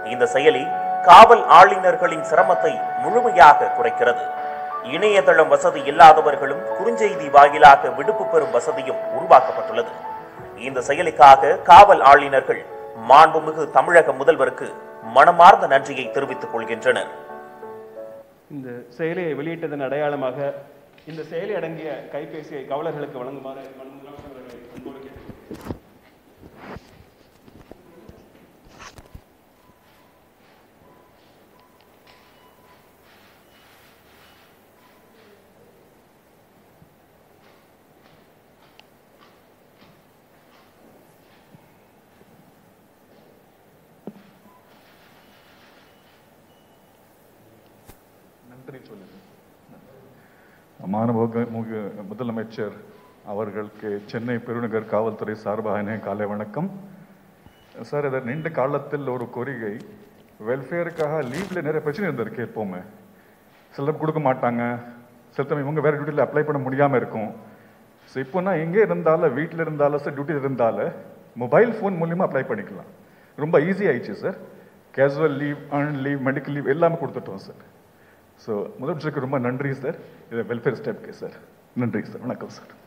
இந்த செயலி காவல் ஆளுநர்களின் சிரமத்தை முழுமையாக குறைக்கிறது இணையதளம் வசதி இல்லாதவர்களும் குறுஞ்செய்தி வாயிலாக விடுப்பு பெறும் வசதியும் உருவாக்கப்பட்டுள்ளது இந்த செயலிக்காக காவல் ஆளுநர்கள் மாண்புமிகு தமிழக முதல்வருக்கு மனமார்ந்த நன்றியை தெரிவித்துக் கொள்கின்றனர் இந்த செயலியை வெளியிட்டதன் அடையாளமாக இந்த செயலி அடங்கிய கைபேசியை காவலர்களுக்கு வழங்குமாறு மனு முதலமைச்சர் அவர்களை அன்போடு கேட்டுக்கொள்கிறேன். நன்றி சொல்லுங்க மாண்புமிகு முக- முதலமைச்சர் அவர்களுக்கு சென்னை பெருநகர் காவல்துறை சார்பாக காலை வணக்கம் சார் இது நீண்ட காலத்தில் ஒரு கோரிக்கை வெல்ஃபேருக்காக லீவ்ல நிறைய பிரச்சனை இருந்திருக்கு எப்போவுமே சிலர் கொடுக்க மாட்டாங்க சில சமயம் இவங்க வேற டியூட்டியில் அப்ளை பண்ண முடியாம இருக்கும் ஸோ இப்போ நான் எங்கே இருந்தாலும் வீட்டில் இருந்தாலும் சார் டியூட்டியில் இருந்தாலும் மொபைல் ஃபோன் மூலியமா அப்ளை பண்ணிக்கலாம் ரொம்ப ஈஸி ஆயிடுச்சு sir casual leave earn leave medical leave எல்லாமே கொடுத்துட்டோம் சார் ஸோ முதலமைச்சருக்கு ரொம்ப நன்றி சார் இது வெல்ஃபேர் ஸ்டெப்க்கு சார் நன்றி சார் வணக்கம் சார்